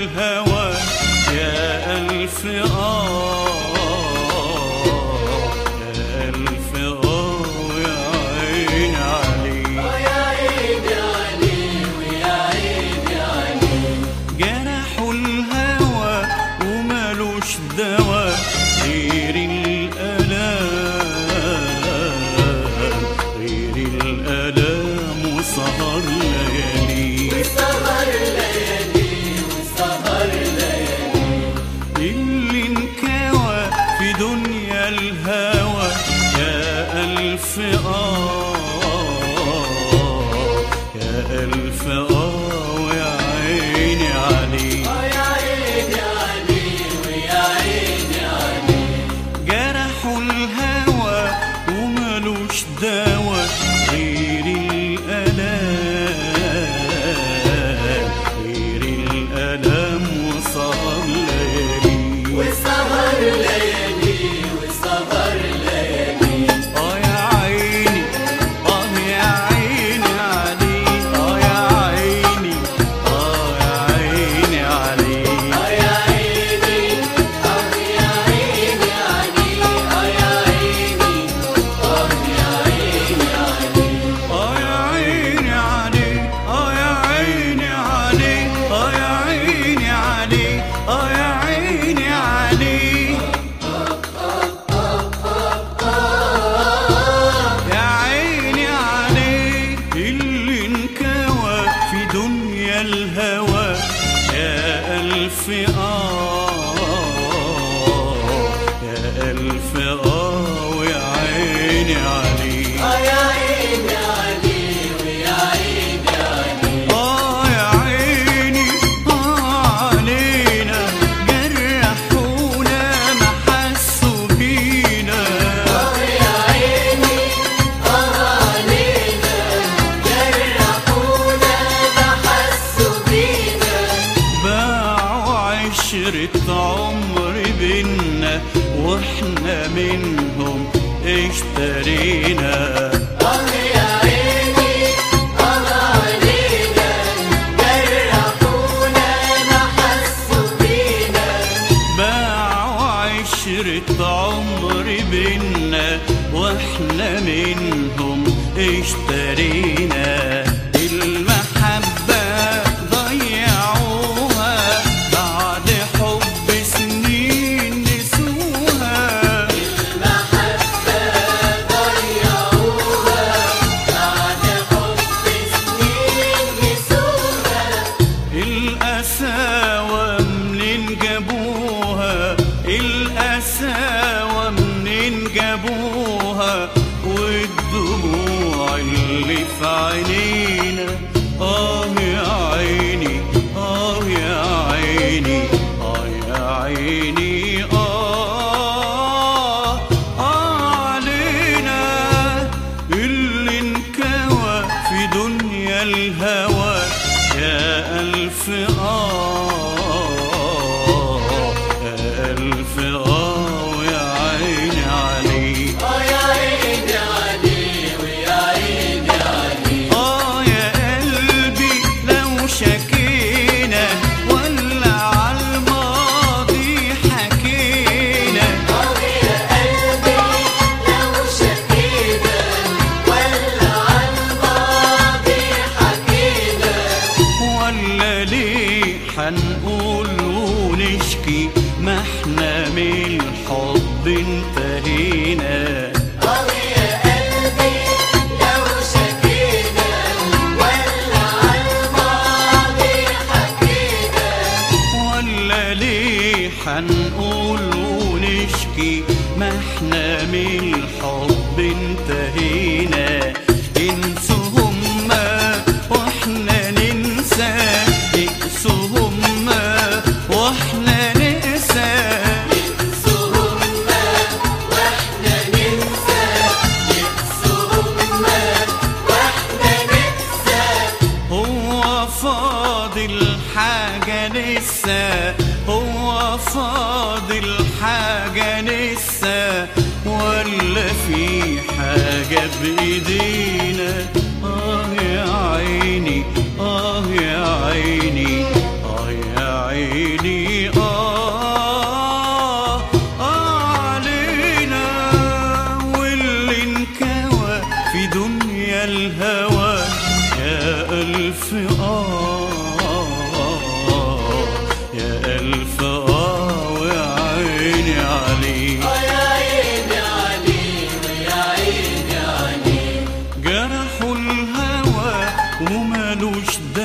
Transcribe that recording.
الهوى يا ألف آه يا ألف آه يا عين عليك جرحوا الهوى ومالوش دوا غير الألام غير الألام وسهر ليالي اللي انكوى في دنيا الهوى يا ألف آه يا ألف آه ويا عيني عليك جرحوا الهوى ومالوش دوا غير الألام غير الألام وسهر ليالي وسهر ليالي وسهر ليالي اه يا عيني اه يا عيني عليك اه يا عيني اه يا عيني عليك اه يا عيني اه يا عيني علي اه يا عيني اه يا عيني علي اه يا عيني عليك اه يا عيني عليك اه يا عيني عليك اه يا عيني عليك يا عيني عليك اللي انكوى في دنيا الهوى يا ألف آه يا ألف آه ويا عيني عليك اه يا عيني علي ويا عيني علي آه يا عيني آه علينا جرحونا ما حسوا بينا اه يا عيني اه علينا جرحونا ما حسوا بينا باعوا عشرة عمر بينا واحنا منهم اشترينا اه يا عيني اه علينا جرحونا ما حسوا بينا باعوا عشرة عمر بينا واحنا منهم اشترينا المحبة ضيعوها بعد حب سنين نسوها المحبة ضيعوها بعد حب سنين نسوها القساوة منين جابوها القساوة منين جابوها والدموع اللي في عينينا آه يا عيني آه يا عيني آه يا عيني آه آه علينا اللي انكوى في دنيا الهوى يا ألف آه يا ألف آه ويا عيني عليك اه يا عيني علي ويا عيني علي آه يا قلبي لو شكينا ولا عالماضي حكينا اه يا قلبي لو شكينا ولا عالماضي حكينا ولا ليه حنقول ونشكي ما احنا من الحب انتهينا اه يا قلبي لو شكينا ولا عالماضي حكينا ولا ليه حنقول ونشكي ما احنا من الحب انتهينا انسوا هما واحنا ننسى انسوا هما واحنا ننسى ننسوهما واحنا ننسى ننسوهما واحنا ننسى هو فاضل حاجة لسه هو فاضل حاجة لسه ولا في حاجة بإيدينا آه يا عيني آه يا عيني آه يا عيني يا الهوى يا ألف آه يا ألف آه ويا عيني عليك يا عيني عليك يا عيني عليك جرحوا الهوى ومالوش